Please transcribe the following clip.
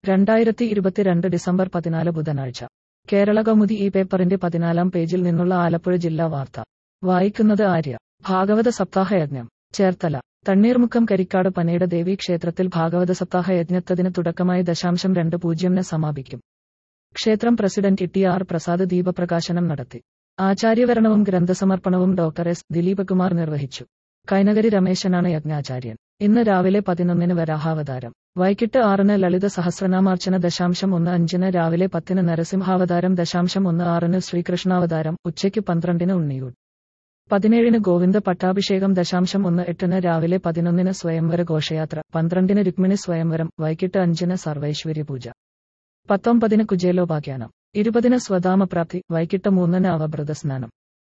രണ്ടായിരത്തി ഇരുപത്തിരണ്ട് ഡിസംബർ പതിനാല് ബുധനാഴ്ച കേരള കൗമുദി ഈ പേപ്പറിന്റെ പതിനാലാം പേജിൽ നിന്നുള്ള ആലപ്പുഴ ജില്ലാ വാർത്ത വായിക്കുന്നത് ആര്യ ഭാഗവത സപ്താഹയജ്ഞം ചേർത്തല തണ്ണീർമുക്കം കരിക്കാട് പനയുടെ ദേവീ ക്ഷേത്രത്തിൽ ഭാഗവത സപ്താഹ യജ്ഞത്തതിന് തുടക്കമായി ദശാംശം രണ്ട് പൂജ്യംന് സമാപിക്കും ക്ഷേത്രം president E T R Prasad ദീപപ്രകാശനം നടത്തി ആചാര്യവരണവും ഗ്രന്ഥസമർപ്പണവും ഡോക്ടർ എസ് ദിലീപകുമാർ നിർവഹിച്ചു കൈനകരി രമേശനാണ് യജ്ഞാചാര്യൻ ഇന്ന് രാവിലെ പതിനൊന്നിന് വരാഹാവതാരം വൈകിട്ട് ആറിന് ലളിത സഹസ്രനാമാർച്ചന ദശാംശം ഒന്ന് അഞ്ചിന് രാവിലെ പത്തിന് നരസിംഹാവതാരം ദശാംശം ഒന്ന് ആറിന് ശ്രീകൃഷ്ണാവതാരം ഉച്ചയ്ക്ക് പന്ത്രണ്ടിന് ഉണ്ണിയൂർ പതിനേഴിന് ഗോവിന്ദ പട്ടാഭിഷേകം ദശാംശം ഒന്ന് എട്ടിന് രാവിലെ പതിനൊന്നിന് സ്വയംവര ഘോഷയാത്ര പന്ത്രണ്ടിന് രുക്മിണി സ്വയംവരം വൈകിട്ട് അഞ്ചിന് സർവൈശ്വര്യ പൂജ പത്തൊമ്പതിന് കുചേലോപാഖ്യാനം ഇരുപതിന് സ്വധാമപ്രാപ്തി വൈകിട്ട് മൂന്നിന് അവഭൃത സ്നാനം